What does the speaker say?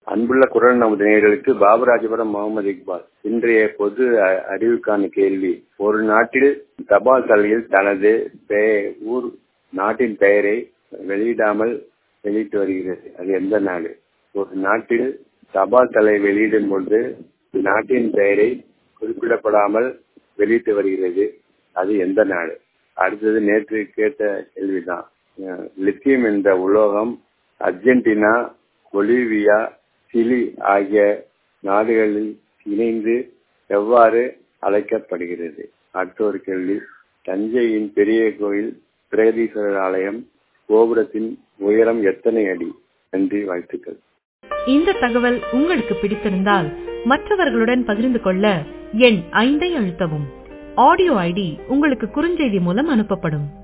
அன்புள்ள குரல் நமது நேயர்களுக்கு பாபராஜபுரம் முகமது இக்பால் இன்றைய பொது அ- அறிவுக்கான கேள்வி ஒரு நாட்டில் தபால் தலையில் தனது பெ- ஊர் நாட்டின் பெயரை வெளியிடாமல் வெளியிட்டு வருகிறது அது எந்த நாடு ஒரு நாட்டில் தபால் தலை வெளியிடும் பொழுது நாட்டின் பெயரை குறிப்பிடப்படாமல் வெளியிட்டு வருகிறது அது எந்த நாடு அடுத்தது நேற்று கேட்ட கேள்விதான் அஹ் லித்தியம் என்ற உலோகம் அர்ஜென்டினா பொலிவியா சிலி ஆகிய நாடுகளில் இணைந்து எவ்வாறு அழைக்கப்படுகிறது அடுத்த ஒரு கேள்வி தஞ்சையின் பெரிய கோயில் பிரகதீஸ்வரர் ஆலயம் கோபுரத்தின் உயரம் எத்தனை அடி நன்றி வாழ்த்துக்கள் இந்த தகவல் உங்களுக்கு பிடித்திருந்தால் மற்றவர்களுடன் பகிர்ந்து கொள்ள எண் ஐந்தை அழுத்தவும் ஆடியோ ஐடி உங்களுக்கு குறுஞ்செய்தி மூலம் அனுப்பப்படும்